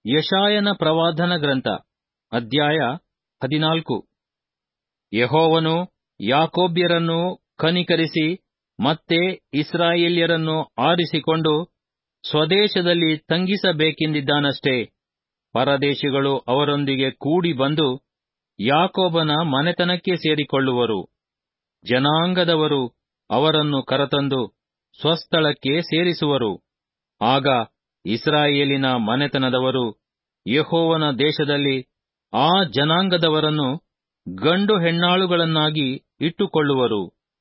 ಯಶಾಯನ ಪ್ರವಾದನ ಗ್ರಂಥ ಅಧ್ಯಾಯ ಹದಿನಾಲ್ಕು ಯಹೋವನು ಯಾಕೋಬ್ಯರನ್ನು ಕನಿಕರಿಸಿ ಮತ್ತೆ ಇಸ್ರಾಯೇಲ್ಯರನ್ನು ಆರಿಸಿಕೊಂಡು ಸ್ವದೇಶದಲ್ಲಿ ತಂಗಿಸಬೇಕೆಂದಿದ್ದಾನಷ್ಟೇ ಪರದೇಶಿಗಳು ಅವರೊಂದಿಗೆ ಕೂಡಿ ಬಂದು ಯಾಕೋಬನ ಮನೆತನಕ್ಕೆ ಸೇರಿಕೊಳ್ಳುವರು ಜನಾಂಗದವರು ಅವರನ್ನು ಕರತಂದು ಸ್ವಸ್ಥಳಕ್ಕೆ ಸೇರಿಸುವರು ಆಗ ಇಸ್ರಾಯೇಲಿನ ಮನೆತನದವರು ಯಹೋವನ ದೇಶದಲ್ಲಿ ಆ ಜನಾಂಗದವರನ್ನು ಗಂಡು ಹೆಣ್ಣಾಳುಗಳನ್ನಾಗಿ ಇಟ್ಟುಕೊಳ್ಳುವರು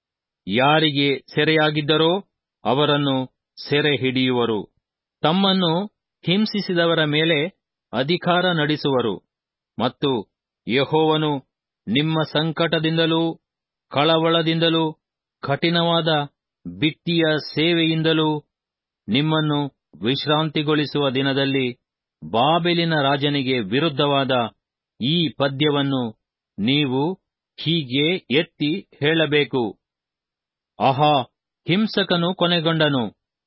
ಯಾರಿಗೆ ಸೆರೆಯಾಗಿದ್ದರೋ ಅವರನ್ನು ಸೆರೆ ಹಿಡಿಯುವರು ತಮ್ಮನ್ನು ಹಿಂಸಿಸಿದವರ ಮೇಲೆ ಅಧಿಕಾರ ನಡೆಸುವರು ಮತ್ತು ಯಹೋವನು ನಿಮ್ಮ ಸಂಕಟದಿಂದಲೂ ಕಳವಳದಿಂದಲೂ ಕಠಿಣವಾದ ಬಿಟ್ಟಿಯ ಸೇವೆಯಿಂದಲೂ ನಿಮ್ಮನ್ನು ವಿಶ್ರಾಂತಿಗೊಳಿಸುವ ದಿನದಲ್ಲಿ ಬಾಬೆಲಿನ ರಾಜನಿಗೆ ವಿರುದ್ಧವಾದ ಈ ಪದ್ಯವನ್ನು ನೀವು ಹೀಗೆ ಎತ್ತಿ ಹೇಳಬೇಕು ಆಹಾ ಹಿಂಸಕನು ಕೊನೆಗೊಂಡನು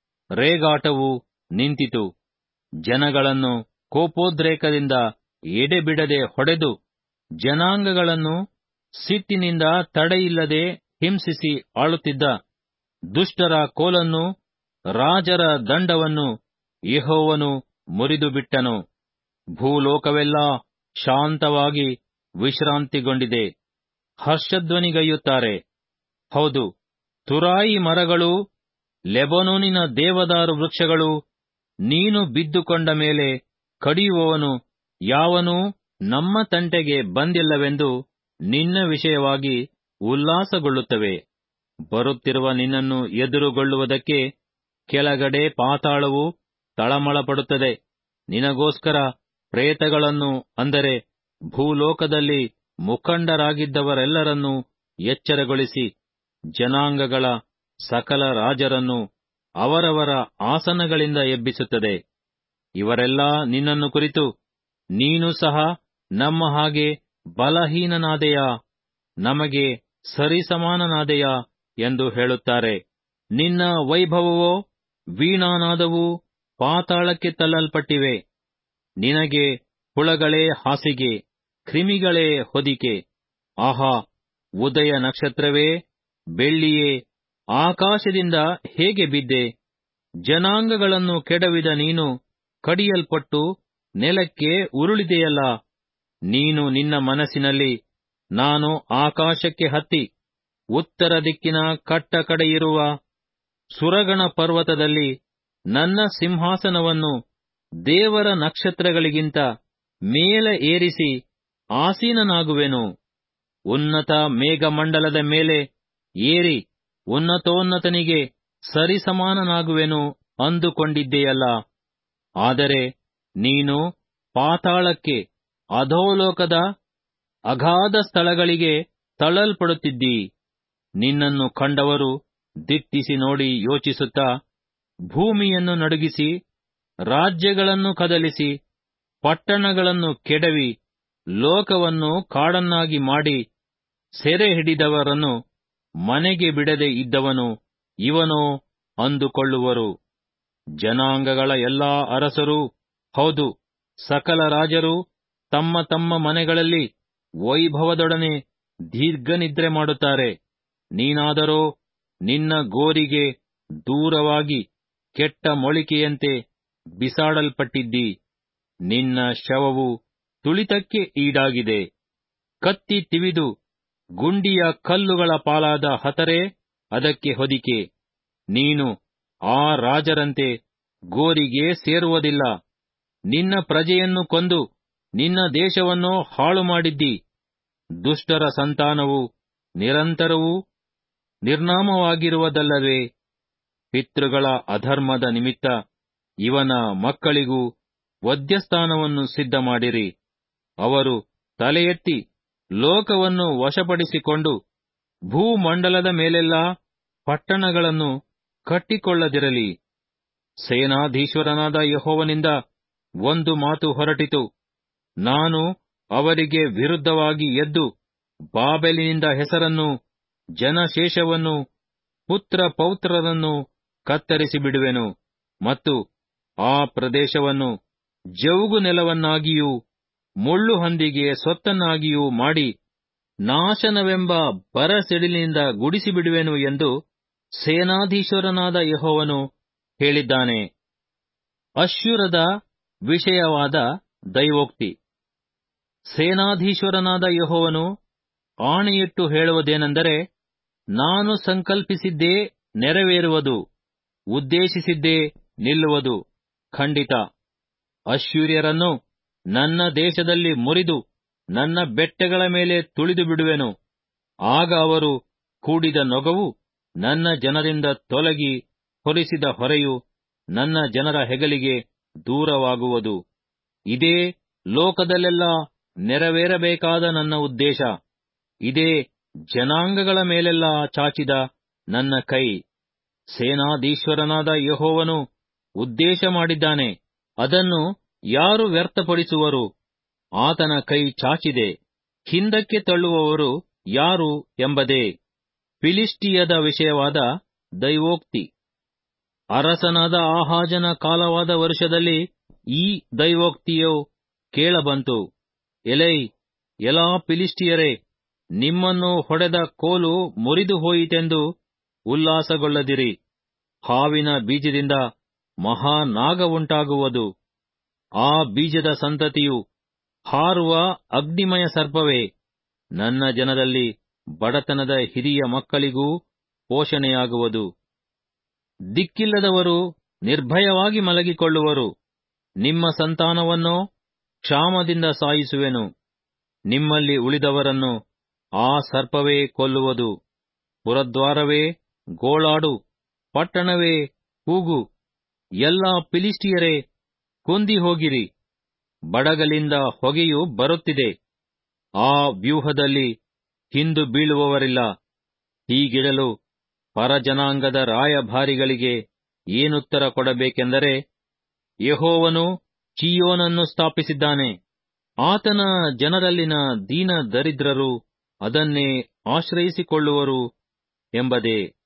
ರೇಗಾಟವು ನಿಂತಿತು ಜನಗಳನ್ನು ಕೋಪೋದ್ರೇಕದಿಂದ ಎಡೆಬಿಡದೆ ಹೊಡೆದು ಜನಾಂಗಗಳನ್ನು ಸಿಟ್ಟಿನಿಂದ ತಡೆಯಿಲ್ಲದೆ ಹಿಂಸಿಸಿ ಆಳುತ್ತಿದ್ದ ದುಷ್ಟರ ಕೋಲನ್ನು ರಾಜರ ದಂಡವನ್ನು ಯೆಹೋವನು ಮುರಿದುಬಿಟ್ಟನು ಭೂಲೋಕವೆಲ್ಲ ಶಾಂತವಾಗಿ ವಿಶ್ರಾಂತಿಗೊಂಡಿದೆ ಹರ್ಷಧ್ವನಿಗೈಯುತ್ತಾರೆ ಹೌದು ತುರಾಯಿ ಮರಗಳು ಲೆಬನೋನಿನ ದೇವದಾರು ವೃಕ್ಷಗಳು ನೀನು ಬಿದ್ದುಕೊಂಡ ಮೇಲೆ ಕಡಿಯುವವನು ಯಾವನೂ ನಮ್ಮ ತಂಟೆಗೆ ಬಂದಿಲ್ಲವೆಂದು ನಿನ್ನ ವಿಷಯವಾಗಿ ಉಲ್ಲಾಸಗೊಳ್ಳುತ್ತವೆ ಬರುತ್ತಿರುವ ನಿನ್ನನ್ನು ಎದುರುಗೊಳ್ಳುವುದಕ್ಕೆ ಕೆಳಗಡೆ ಪಾತಾಳವು ತಳಮಳಪಡುತ್ತದೆ ನಿನಗೋಸ್ಕರ ಪ್ರೇತಗಳನ್ನು ಅಂದರೆ ಭೂಲೋಕದಲ್ಲಿ ಮುಖಂಡರಾಗಿದ್ದವರೆಲ್ಲರನ್ನೂ ಎಚ್ಚರಗೊಳಿಸಿ ಜನಾಂಗಗಳ ಸಕಲ ರಾಜರನ್ನು ಅವರವರ ಆಸನಗಳಿಂದ ಎಬ್ಬಿಸುತ್ತದೆ ಇವರೆಲ್ಲ ನಿನ್ನನ್ನು ಕುರಿತು ನೀನು ಸಹ ನಮ್ಮ ಹಾಗೆ ಬಲಹೀನನಾದೆಯಾ ನಮಗೆ ಸರಿಸಮಾನನಾದೆಯಾ ಎಂದು ಹೇಳುತ್ತಾರೆ ನಿನ್ನ ವೈಭವವೋ ವೀಣಾನಾದವೂ ಪಾತಾಳಕ್ಕೆ ತಳ್ಳಲ್ಪಟ್ಟಿವೆ ನಿನಗೆ ಹುಳಗಳೇ ಹಾಸಿಗೆ ಕ್ರಿಮಿಗಳೇ ಹೊದಿಕೆ ಆಹಾ ಉದಯ ನಕ್ಷತ್ರವೇ ಬೆಳ್ಳಿಯೇ ಆಕಾಶದಿಂದ ಹೇಗೆ ಬಿದ್ದೆ ಜನಾಂಗಗಳನ್ನು ಕೆಡವಿದ ನೀನು ಕಡಿಯಲ್ಪಟ್ಟು ನೆಲಕ್ಕೆ ಉರುಳಿದೆಯಲ್ಲ ನೀನು ನಿನ್ನ ಮನಸ್ಸಿನಲ್ಲಿ ನಾನು ಆಕಾಶಕ್ಕೆ ಹತ್ತಿ ಉತ್ತರ ದಿಕ್ಕಿನ ಕಟ್ಟ ಕಡೆಯಿರುವ ಸುರಗಣ ಪರ್ವತದಲ್ಲಿ ನನ್ನ ಸಿಂಹಾಸನವನ್ನು ದೇವರ ನಕ್ಷತ್ರಗಳಿಗಿಂತ ಮೇಲೆ ಏರಿಸಿ ಆಸೀನನಾಗುವೆನು ಉನ್ನತ ಮೇಘಮಂಡಲದ ಮೇಲೆ ಏರಿ ಉನ್ನತೋನ್ನತನಿಗೆ ಸರಿಸಮಾನನಾಗುವೆನು ಅಂದುಕೊಂಡಿದ್ದೆಯಲ್ಲ ಆದರೆ ನೀನು ಪಾತಾಳಕ್ಕೆ ಅಧೋಲೋಕದ ಅಗಾಧ ಸ್ಥಳಗಳಿಗೆ ತಳ್ಳಲ್ಪಡುತ್ತಿದ್ದೀ ನಿನ್ನನ್ನು ಕಂಡವರು ದಿಟ್ಟಿಸಿ ನೋಡಿ ಯೋಚಿಸುತ್ತಾ ಭೂಮಿಯನ್ನು ನಡುಗಿಸಿ ರಾಜ್ಯಗಳನ್ನು ಕದಲಿಸಿ ಪಟ್ಟಣಗಳನ್ನು ಕೆಡವಿ ಲೋಕವನ್ನು ಕಾಡನ್ನಾಗಿ ಮಾಡಿ ಸೆರೆ ಹಿಡಿದವರನ್ನು ಮನೆಗೆ ಬಿಡದೆ ಇದ್ದವನು ಇವನೋ ಅಂದುಕೊಳ್ಳುವರು ಜನಾಂಗಗಳ ಎಲ್ಲಾ ಅರಸರೂ ಹೌದು ಸಕಲ ರಾಜರು ತಮ್ಮ ತಮ್ಮ ಮನೆಗಳಲ್ಲಿ ವೈಭವದೊಡನೆ ದೀರ್ಘನಿದ್ರೆ ಮಾಡುತ್ತಾರೆ ನೀನಾದರೋ ನಿನ್ನ ಗೋರಿಗೆ ದೂರವಾಗಿ ಕೆಟ್ಟ ಮೊಳಿಕೆಯಂತೆ ಬಿಸಾಡಲ್ಪಟ್ಟಿದ್ದಿ ನಿನ್ನ ಶವವು ತುಳಿತಕ್ಕೆ ಈಡಾಗಿದೆ ಕತ್ತಿ ತಿವಿದು ಗುಂಡಿಯ ಕಲ್ಲುಗಳ ಪಾಲಾದ ಹತರೇ ಅದಕ್ಕೆ ಹೊದಿಕೆ ನೀನು ಆ ರಾಜರಂತೆ ಗೋರಿಗೆ ಸೇರುವುದಿಲ್ಲ ನಿನ್ನ ಪ್ರಜೆಯನ್ನು ಕೊಂದು ನಿನ್ನ ದೇಶವನ್ನು ಹಾಳು ಮಾಡಿದ್ದಿ ದುಷ್ಟರ ಸಂತಾನವು ನಿರಂತರವೂ ನಿರ್ನಾಮವಾಗಿರುವುದಲ್ಲವೇ ಪಿತೃಗಳ ಅಧರ್ಮದ ನಿಮಿತ್ತ ಇವನ ಮಕ್ಕಳಿಗೂ ವಧ್ಯಸ್ಥಾನವನ್ನು ಸಿದ್ಧ ಮಾಡಿರಿ ಅವರು ತಲೆ ಎತ್ತಿ ಲೋಕವನ್ನು ವಶಪಡಿಸಿಕೊಂಡು ಭೂಮಂಡಲದ ಮೇಲೆಲ್ಲ ಪಟ್ಟಣಗಳನ್ನು ಕಟ್ಟಿಕೊಳ್ಳದಿರಲಿ ಸೇನಾಧೀಶ್ವರನಾದ ಯಹೋವನಿಂದ ಒಂದು ಮಾತು ಹೊರಟಿತು ನಾನು ಅವರಿಗೆ ವಿರುದ್ಧವಾಗಿ ಎದ್ದು ಬಾಬೆಲಿನಿಂದ ಹೆಸರನ್ನು ಜನಶೇಷವನ್ನು ಪುತ್ರ ಪೌತ್ರರನ್ನು ಕತ್ತರಿಸಿ ಬಿಡುವೆನು ಮತ್ತು ಆ ಪ್ರದೇಶವನ್ನು ಜವುಗು ನೆಲವನ್ನಾಗಿಯೂ ಮುಳ್ಳು ಹಂದಿಗೆ ಸೊತ್ತನ್ನಾಗಿಯೂ ಮಾಡಿ ನಾಶನವೆಂಬ ಬರಸಿಡಿಲಿನಿಂದ ಗುಡಿಸಿಬಿಡುವೆನು ಎಂದು ಸೇನಾಧೀಶ್ವರನಾದ ಯೆಹೋವನು ಹೇಳಿದ್ದಾನೆ ಅಶ್ಶೂರದ ವಿಷಯವಾದ ದೈವೋಕ್ತಿ ಸೇನಾಧೀಶ್ವರನಾದ ಯೆಹೋವನು ಆಣೆಯಿಟ್ಟು ಹೇಳುವುದೇನೆಂದರೆ ನಾನು ಸಂಕಲ್ಪಿಸಿದ್ದೇ ನೆರವೇರುವುದು ಉದ್ದೇಶಿಸಿದ್ದೇ ನಿಲ್ಲುವುದು ಖಂಡಿತ ಅಶ್ಶೂರ್ಯರನ್ನು ನನ್ನ ದೇಶದಲ್ಲಿ ಮುರಿದು ನನ್ನ ಬೆಟ್ಟಗಳ ಮೇಲೆ ತುಳಿದು ಬಿಡುವೆನು ಆಗ ಅವರು ಕೂಡಿದ ನೊಗವು ನನ್ನ ಜನರಿಂದ ತೊಲಗಿ ಹೊರಿಸಿದ ಹೊರೆಯು ನನ್ನ ಜನರ ಹೆಗಲಿಗೆ ದೂರವಾಗುವುದು ಇದೇ ಲೋಕದಲ್ಲೆಲ್ಲ ನೆರವೇರಬೇಕಾದ ನನ್ನ ಉದ್ದೇಶ ಇದೇ ಜನಾಂಗಗಳ ಮೇಲೆಲ್ಲ ಚಾಚಿದ ನನ್ನ ಕೈ ಸೇನಾಧೀಶ್ವರನಾದ ಯೆಹೋವನು ಉದ್ದೇಶ ಮಾಡಿದ್ದಾನೆ ಅದನ್ನು ಯಾರು ವ್ಯರ್ಥಪಡಿಸುವರು ಆತನ ಕೈ ಚಾಚಿದೆ ಹಿಂದಕ್ಕೆ ತಳ್ಳುವವರು ಯಾರು ಎಂಬುದೇ ಫಿಲಿಷ್ಟಿಯದ ವಿಷಯವಾದ ದೈವೋಕ್ತಿ ಅರಸನಾದ ಆಹಾಜನ ಕಾಲವಾದ ವರ್ಷದಲ್ಲಿ ಈ ದೈವೋಕ್ತಿಯು ಕೇಳಬಂತು ಎಲೈ ಎಲ್ಲಾ ಫಿಲಿಷ್ಟಿಯರೇ ನಿಮ್ಮನ್ನು ಹೊಡೆದ ಕೋಲು ಮುರಿದು ಹೋಯಿತೆಂದು ಉಲ್ಲಾಸಗೊಳ್ಳದಿರಿ ಹಾವಿನ ಬೀಜದಿಂದ ಮಹಾನಾಗ ಉಂಟಾಗುವುದು ಆ ಬೀಜದ ಸಂತತಿಯು ಹಾರುವ ಅಗ್ನಿಮಯ ಸರ್ಪವೇ ನನ್ನ ಜನರಲ್ಲಿ ಬಡತನದ ಹಿರಿಯ ಮಕ್ಕಳಿಗೂ ಪೋಷಣೆಯಾಗುವುದು ದಿಕ್ಕಿಲ್ಲದವರು ನಿರ್ಭಯವಾಗಿ ಮಲಗಿಕೊಳ್ಳುವರು ನಿಮ್ಮ ಸಂತಾನವನ್ನೋ ಕ್ಷಾಮದಿಂದ ಸಾಯಿಸುವೆನು ನಿಮ್ಮಲ್ಲಿ ಉಳಿದವರನ್ನು ಆ ಸರ್ಪವೇ ಕೊಲ್ಲುವುದು ಪುರದ್ವಾರವೇ ಗೋಳಾಡು ಪಟ್ಟಣವೇ ಕೂಗು ಎಲ್ಲ ಫಿಲಿಷ್ಟಿಯರೇ ಕುಂದಿ ಹೋಗಿರಿ ಬಡಗಲಿಂದ ಹೊಗೆಯು ಬರುತ್ತಿದೆ ಆ ವ್ಯೂಹದಲ್ಲಿ ಹಿಂದು ಬೀಳುವವರಿಲ್ಲ ಹೀಗಿರಲು ಪರಜನಾಂಗದ ರಾಯಭಾರಿಗಳಿಗೆ ಏನುತ್ತರ ಕೊಡಬೇಕೆಂದರೆ ಯೆಹೋವನು ಚೀಯೋನನ್ನು ಸ್ಥಾಪಿಸಿದ್ದಾನೆ ಆತನ ಜನರಲ್ಲಿನ ದೀನ ದರಿದ್ರರು ಅದನ್ನೇ ಆಶ್ರಯಿಸಿಕೊಳ್ಳುವರು ಎಂಬುದೇ